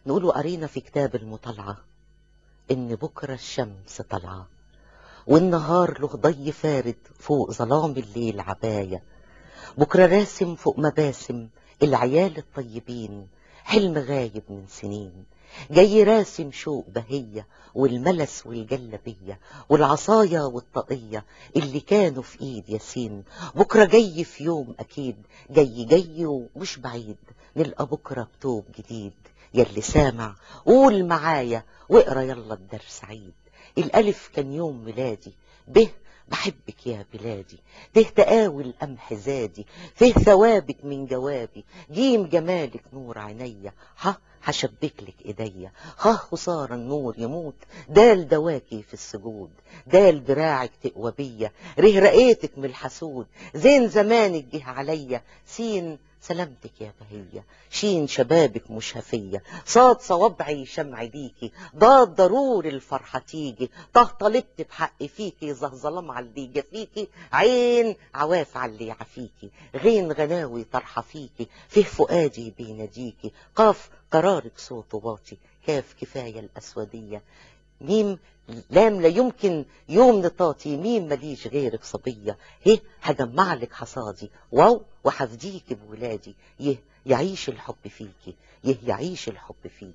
نقوله قرينا في كتاب المطالعة إن بكرة الشمس طالعة والنهار له ضي فارد فوق ظلام الليل عباية بكرة راسم فوق مباسم العيال الطيبين حلم غايب من سنين جاي راسم شوق بهية والملس والجلبية والعصاية والطاقية اللي كانوا في ايد ياسين بكرة جاي في يوم اكيد جاي جاي ومش بعيد نلقى بكرة بتوب جديد يلي سامع قول معايا واقرا يلا الدرس عيد الالف كان يوم ميلادي به بحبك يا بلادي ته تقاول قمح زادي فيه ثوابك من جوابي جيم جمالك نور عينيا ها هشبك لك ايديا ها خسارة النور يموت دال دواكي في السجود دال دراعك تقوى بيا ره رقيتك من الحسود زين زمانك جه عليا سين سلامتك يا بهية شين شبابك مش هفية صاد صوابعي شمع ليكي ضاد ضرور الفرحة تيجي طه طلبت بحق فيكي زه ظلام على اللي جفيكي عين عواف على اللي عفيكي غين غناوي طرحة فيكي فيه فؤادي بيناديكي قاف قرارك صوت واطي كاف كفاية الأسودية ميم لام لا يمكن يوم نطاطي ميم ماليش غيرك صبية هيه هجمع لك حصادي واو وحفديك بولادي يه يعيش الحب فيكي يه يعيش الحب فيكي